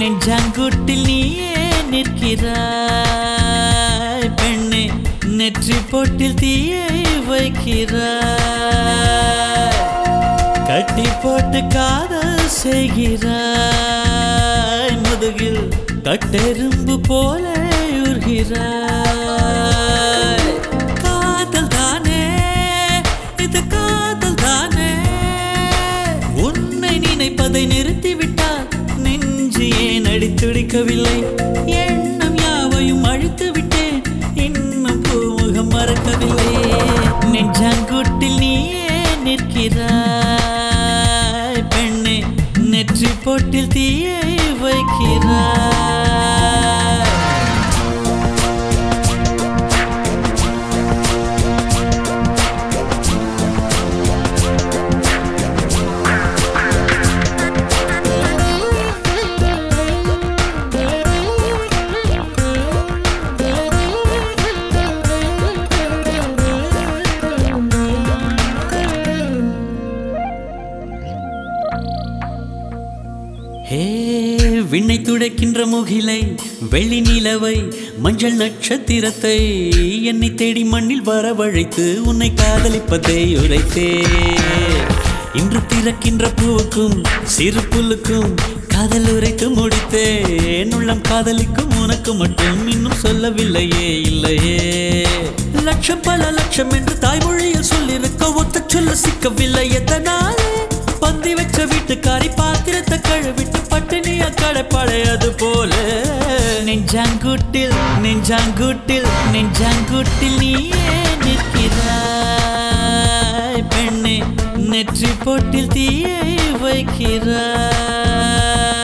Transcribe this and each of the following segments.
நெஞ்சாங்குட்டில் நீயே நிற்கிறாய் பெண்ணே நெற்றி பொட்டில் தீயை வைக்கிறாய் கட்டி போட்டு காதல் செய்கிறாய் முதுகில் கட்டெரும்பு போல உருகிறாய் காதல் தானே இது காதல் தானே உன்னை நினைப்பதை நிறுத்திவிட்டால் நெஞ்சு ஏன் அடித்துடிக்கவில்லை எண்ணம் யாவையும் அழித்து விட்டேன் இன்னும் பூமுகம் மறக்கவில்லை நெஞ்சாங்குட்டில் நீயே நிற்கிறாய் பெண்ணே நெற்றி பொட்டில் தீயை வைக்கிறாய் ஹே விண்ணை துடைக்கின்ற முகிலை வெள்ளி நிலவை மஞ்சள் நட்சத்திரத்தை என்னை தேடி மண்ணில் வரவழைத்து உன்னை காதலிப்பதை உரைத்தே இன்று பிறக்கின்ற பூவுக்கும் சிறு புல்லுக்கும் காதல் உரைத்து முடித்தேன் உள்ளம் காதலிக்கும் உனக்கு மட்டும் இன்னும் சொல்லவில்லையே இல்லையே லட்சம் பல லட்சம் என்று தாய்மொழியில் சொல்லிருக்க ஒத்த சொல்ல சிக்கவில்லை எத்தனாலே பந்தி வச்ச வீட்டுக்காரி பாத்திரத்தை கழுவிட்டு பட்டினிய கடைப்படையது போல நெஞ்சாங்குட்டில் நெஞ்சாங்குட்டில் நெஞ்சாங்குட்டில் நீயே நிற்கிறாய் பெண்ணே நெற்றி பொட்டில் தீயை வைக்கிறாய்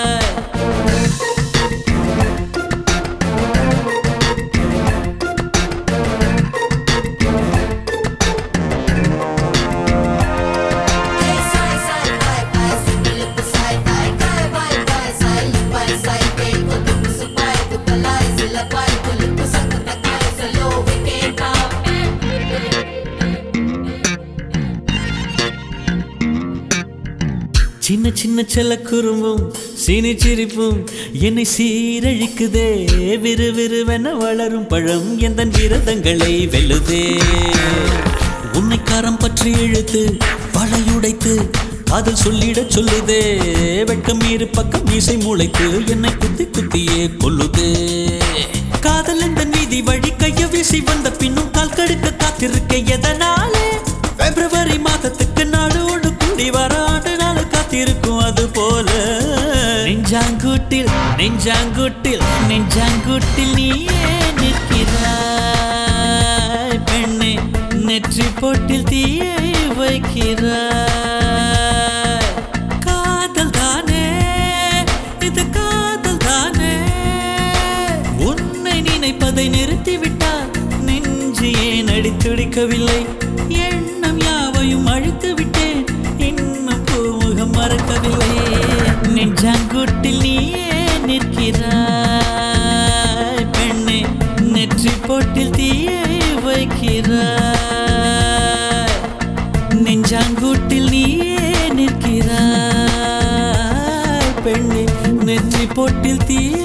Hey, sai, sai, vai, vai, sumilip, sai, vai, vai, vai, vai, sai, lipai, sai, pei, kutup, supai, kupalai, silapai, kulip, sangat, takai, salo, wikeka. சின்ன சின்ன செல்ல குறும்பும் சீனி சிரிப்பும் என்னை சீரழிக்குதே விறு விறுவென வளரும் பழம் எந்த விரதங்களை வெல்லுதே உன்னை காரம் பற்றி இழுத்து வளையுடைத்து காதல் சொல்லிடச் சொல்லுதே வெட்கம் இரு பக்கம் மீசை முளைத்து என்னை குத்தி குத்தியே கொல்லுதே காதல் என்ற நீதி வழி கைய வீசி வந்த பின்னும் கால் கடுக்க காத்திருக்க எதனாலே பிப்ரவரி மாதத்துக்கு நாடு ஒன்று கூடி வர ஆண்டு நாள் காத்திருக்கும் அது போல நெஞ்சாங்குட்டில் நெஞ்சாங்குட்டில் நெஞ்சாங்குட்டில் நீயே நிற்கிறாய் பெண்ணே நெற்றி பொட்டில் தீயை வைக்கிறாய் காதல் தானே இது காதல் தானே உன்னை நினைப்பதை நிறுத்திவிட்டால் நெஞ்சு ஏன் அடித்துடிக்கவில்லை எண்ணம் யாவையும் அழித்து விட்டேன் இன்னும் பூமுகம் மறக்கவில்லை நெஞ்சாங்குட்டில் நீயே நிற்கிறாய் பெண்ணே நெற்றி பொட்டில் தீயை வைக்கிறாய் நெஞ்சாங்குட்டில் நீயே நிற்கிறாய் பெண்ணே நெற்றி பொட்டில் தீயை